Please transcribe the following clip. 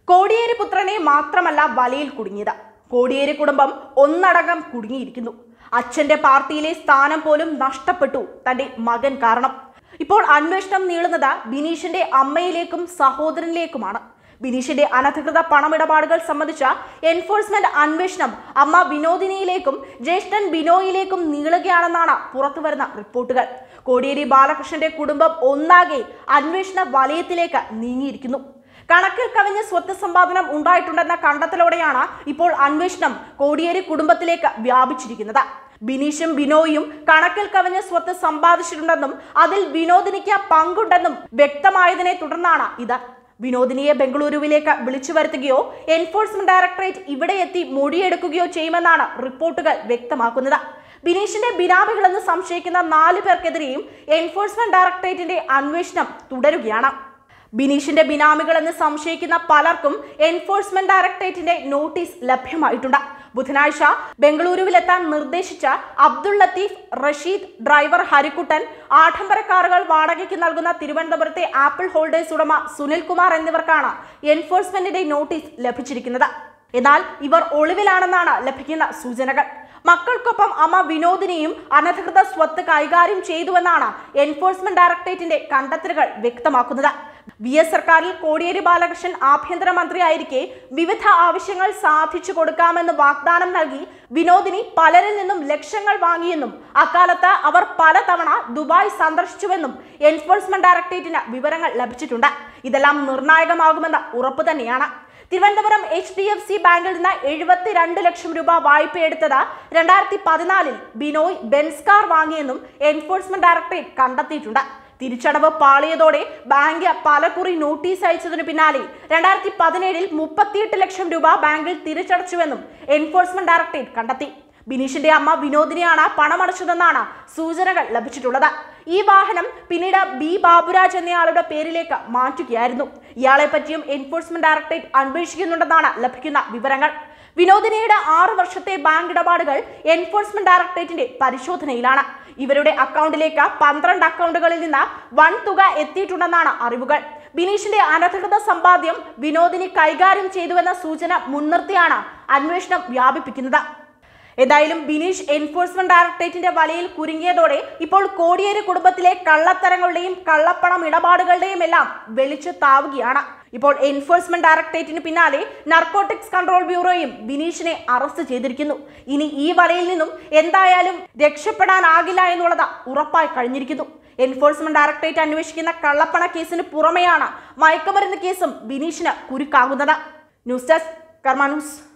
കോടിയേരി പുത്രനെ മാത്രമല്ല വലയിൽ കുടുങ്ങിയത് കോടിയേരി കുടുംബം ഒന്നടങ്കം കുടുങ്ങിയിരിക്കുന്നു അച്ഛന്റെ പാർട്ടിയിലെ സ്ഥാനം പോലും നഷ്ടപ്പെട്ടു തന്റെ മകൻ കാരണം ഇപ്പോൾ അന്വേഷണം നീളുന്നത് ബിനീഷിന്റെ അമ്മയിലേക്കും സഹോദരനിലേക്കുമാണ് ബിനീഷിന്റെ അനധികൃത പണമിടപാടുകൾ സംബന്ധിച്ച എൻഫോഴ്സ്മെന്റ് അന്വേഷണം അമ്മ വിനോദിനിയിലേക്കും ജ്യേഷ്ഠൻ ബിനോയിലേക്കും നീളുകയാണെന്നാണ് പുറത്തുവരുന്ന റിപ്പോർട്ടുകൾ കോടിയേരി ബാലകൃഷ്ണന്റെ കുടുംബം ഒന്നാകെ അന്വേഷണ വലയത്തിലേക്ക് നീങ്ങിയിരിക്കുന്നു കണക്കിൽ കവിഞ്ഞ സ്വത്ത് സമ്പാദനം ഉണ്ടായിട്ടുണ്ടെന്ന കണ്ടെത്തലോടെയാണ് ഇപ്പോൾ അന്വേഷണം കോടിയേരി കുടുംബത്തിലേക്ക് വ്യാപിച്ചിരിക്കുന്നത് ബിനീഷും ബിനോയും കണക്കിൽ കവിഞ്ഞ സ്വത്ത് സമ്പാദിച്ചിട്ടുണ്ടെന്നും അതിൽ വിനോദിനിക്ക് പങ്കുണ്ടെന്നും വ്യക്തമായതിനെ തുടർന്നാണ് ഇത് വിനോദിനിയെ ബംഗളൂരുവിലേക്ക് വിളിച്ചു വരുത്തുകയോ എൻഫോഴ്സ്മെന്റ് ഡയറക്ടറേറ്റ് ഇവിടെ എത്തി മൊഴിയെടുക്കുകയോ ചെയ്യുമെന്നാണ് റിപ്പോർട്ടുകൾ വ്യക്തമാക്കുന്നത് ബിനീഷിന്റെ ബിനാമികളെന്ന് സംശയിക്കുന്ന നാല് പേർക്കെതിരെയും എൻഫോഴ്സ്മെന്റ് ഡയറക്ടറേറ്റിന്റെ അന്വേഷണം തുടരുകയാണ് ബിനീഷിന്റെ ബിനാമികളെന്ന് സംശയിക്കുന്ന പലർക്കും എൻഫോഴ്സ്മെന്റ് ഡയറക്ടറേറ്റിന്റെ നോട്ടീസ് ലഭ്യമായിട്ടുണ്ട് ബുധനാഴ്ച ബംഗളൂരുവിലെത്താൻ നിർദ്ദേശിച്ച അബ്ദുൾ ലത്തീഫ് റഷീദ് ഡ്രൈവർ ഹരിക്കുട്ടൻ ആഡംബര കാറുകൾ വാടകയ്ക്ക് നൽകുന്ന തിരുവനന്തപുരത്തെ ആപ്പിൾ ഹോൾഡേഴ്സ് ഉടമ സുനിൽകുമാർ എന്നിവർക്കാണ് എൻഫോഴ്സ്മെന്റിന്റെ നോട്ടീസ് ലഭിച്ചിരിക്കുന്നത് എന്നാൽ ഇവർ ഒളിവിലാണെന്നാണ് ലഭിക്കുന്ന സൂചനകൾ മക്കൾക്കൊപ്പം അമ്മ വിനോദിനിയും അനധികൃത സ്വത്ത് കൈകാര്യം ചെയ്തുവെന്നാണ് എൻഫോഴ്സ്മെന്റ് ഡയറക്ടറേറ്റിന്റെ കണ്ടെത്തലുകൾ വ്യക്തമാക്കുന്നത് വി എസ് സർക്കാരിൽ കോടിയേരി ബാലകൃഷ്ണൻ ആഭ്യന്തരമന്ത്രിയായിരിക്കെ വിവിധ ആവശ്യങ്ങൾ സാധിച്ചു കൊടുക്കാമെന്ന് വാഗ്ദാനം നൽകി വിനോദിനി പലരിൽ നിന്നും ലക്ഷങ്ങൾ വാങ്ങിയെന്നും അക്കാലത്ത് അവർ പലതവണ ദുബായ് സന്ദർശിച്ചുവെന്നും എൻഫോഴ്സ്മെന്റ് ഡയറക്ടറേറ്റിന് വിവരങ്ങൾ ലഭിച്ചിട്ടുണ്ട് ഇതെല്ലാം നിർണായകമാകുമെന്ന ഉറപ്പ് തന്നെയാണ് Thiruvananthapuram H D F C ബാങ്കിൽ നിന്ന് എഴുപത്തിരണ്ട് ലക്ഷം രൂപ വായ്പയെടുത്തത് രണ്ടായിരത്തി പതിനാലിൽ ബിനോയ് ബെൻസ് കാർ വാങ്ങിയെന്നും എൻഫോഴ്സ്മെന്റ് ഡയറക്ടറേറ്റ് കണ്ടെത്തിയിട്ടുണ്ട് തിരിച്ചടവ് പാളിയതോടെ ബാങ്ക് പലകുറി നോട്ടീസ് അയച്ചതിനു പിന്നാലെ രണ്ടായിരത്തി പതിനേഴിൽ മുപ്പത്തിയെട്ട് ലക്ഷം രൂപ ബാങ്കിൽ തിരിച്ചടച്ചുവെന്നും എൻഫോഴ്സ്മെന്റ് ഡയറക്ടറേറ്റ് കണ്ടെത്തി ബിനീഷിന്റെ അമ്മ വിനോദിനിയാണ് പണമടച്ചതെന്നാണ് സൂചനകൾ ലഭിച്ചിട്ടുള്ളത് ഈ വാഹനം പിന്നീട് ബി ബാബുരാജ് എന്നയാളുടെ പേരിലേക്ക് മാറ്റുകയായിരുന്നു ഇയാളെ പറ്റിയും എൻഫോഴ്സ്മെന്റ് ഡയറക്ടറേറ്റ് അന്വേഷിക്കുന്നുണ്ടെന്നാണ് ലഭിക്കുന്ന വിവരങ്ങൾ വിനോദിനിയുടെ ആറു വർഷത്തെ ബാങ്ക് ഇടപാടുകൾ എൻഫോഴ്സ്മെന്റ് ഡയറക്ടറേറ്റിന്റെ പരിശോധനയിലാണ് ഇവരുടെ അക്കൗണ്ടിലേക്ക് പന്ത്രണ്ട് അക്കൗണ്ടുകളിൽ നിന്ന് വൻ തുക എത്തിയിട്ടുണ്ടെന്നാണ് അറിവുകൾ ബിനീഷിന്റെ അനധികൃത സമ്പാദ്യം വിനോദിനി കൈകാര്യം ചെയ്തുവെന്ന സൂചന മുൻനിർത്തിയാണ് അന്വേഷണം വ്യാപിപ്പിക്കുന്നത് ഏതായാലും ബിനീഷ് എൻഫോഴ്സ്മെന്റ് ഡയറക്ടറേറ്റിന്റെ വലയിൽ കുരുങ്ങിയതോടെ ഇപ്പോൾ കോടിയേരി കുടുംബത്തിലെ കള്ളത്തരങ്ങളുടെയും കള്ളപ്പണം ഇടപാടുകളുടെയും എല്ലാം വെളിച്ചു താവുകയാണ് ഇപ്പോൾ എൻഫോഴ്സ്മെന്റ് ഡയറക്ടറേറ്റിന് പിന്നാലെ നർക്കോട്ടിക്സ് കൺട്രോൾ ബ്യൂറോയും ബിനീഷിനെ അറസ്റ്റ് ചെയ്തിരിക്കുന്നു ഇനി ഈ വലയിൽ നിന്നും എന്തായാലും രക്ഷപ്പെടാനാകില്ല എന്നുള്ളത് ഉറപ്പായി കഴിഞ്ഞിരിക്കുന്നു എൻഫോഴ്സ്മെന്റ് ഡയറക്ടറേറ്റ് അന്വേഷിക്കുന്ന കള്ളപ്പണ കേസിന് പുറമെയാണ് മയക്കുമരുന്ന് കേസും ബിനീഷിന് കുരുക്കാകുന്നത് ന്യൂസ് ഡെസ്ക് കർമ്മ ന്യൂസ്